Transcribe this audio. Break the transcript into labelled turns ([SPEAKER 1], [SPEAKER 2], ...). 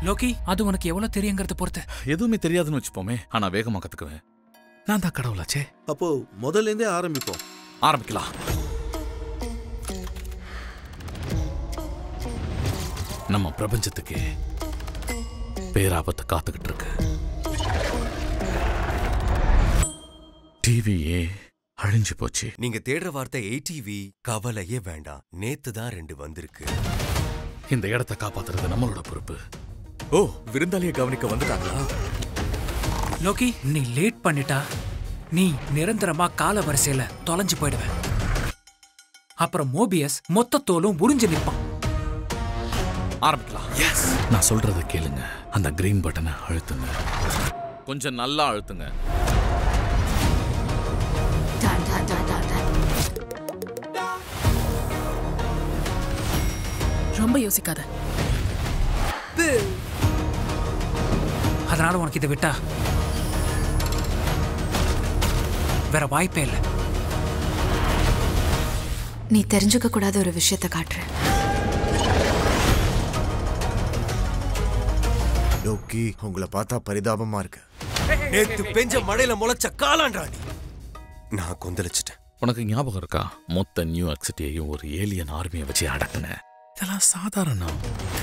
[SPEAKER 1] Loki அது உனக்கு எவ்வளவு தெரியுங்கிறத பொறுத்து
[SPEAKER 2] எதுவுமே தெரியாதுன்னு வச்சுப்போமே ஆனா வேகமா கத்துக்குவேன் நான் தான் கடவுளாச்சே
[SPEAKER 3] அப்போ முதல்ல இருந்தே ஆரம்பிப்போம்
[SPEAKER 2] ஆரம்பிக்கலாம் நம்ம பிரபஞ்சத்துக்கு பேராபத்து காத்துக்கிட்டு இருக்கு டிவியே அழிஞ்சு போச்சு
[SPEAKER 4] நீங்க தேடுற வார்த்தை ஏடிவி கவலையே வேண்டாம் நேத்து தான் ரெண்டு வந்திருக்கு
[SPEAKER 2] இந்த இடத்தை காப்பாத்துறது நம்மளோட பொறுப்பு
[SPEAKER 4] ஓ விருந்தாளிய கவனிக்க வந்துட்டாங்களா
[SPEAKER 1] லோகி நீ லேட் பண்ணிட்டா நீ நிரந்தரமா கால வரிசையில தொலைஞ்சு போயிடுவ அப்புறம் மோபியஸ் மொத்த தோலும் உறிஞ்சு நிற்பான்
[SPEAKER 2] ஆரம்பிக்கலாம் நான் சொல்றத கேளுங்க அந்த கிரீன் பட்டனை அழுத்துங்க கொஞ்சம் நல்லா அழுத்துங்க
[SPEAKER 5] டான் டான் டான் டான் டான்
[SPEAKER 6] ரொம்ப யோசிக்காத
[SPEAKER 1] அதனால உனக்கு இதை விட்டா வேற வாய்ப்பே இல்லை
[SPEAKER 5] நீ தெரிஞ்சுக்க கூடாத ஒரு விஷயத்தை காட்டுறேன்
[SPEAKER 7] லோக்கி உங்களை பார்த்தா பரிதாபமா இருக்கு
[SPEAKER 4] நேத்து பெஞ்ச மழையில முளைச்ச காலாண்டா நீ நான் கொந்தளிச்சிட்டேன்
[SPEAKER 2] உனக்கு ஞாபகம் இருக்கா மொத்த நியூ சிட்டியையும் ஒரு ஏலியன் ஆர்மியை வச்சு அடக்குன இதெல்லாம் சாதாரணம்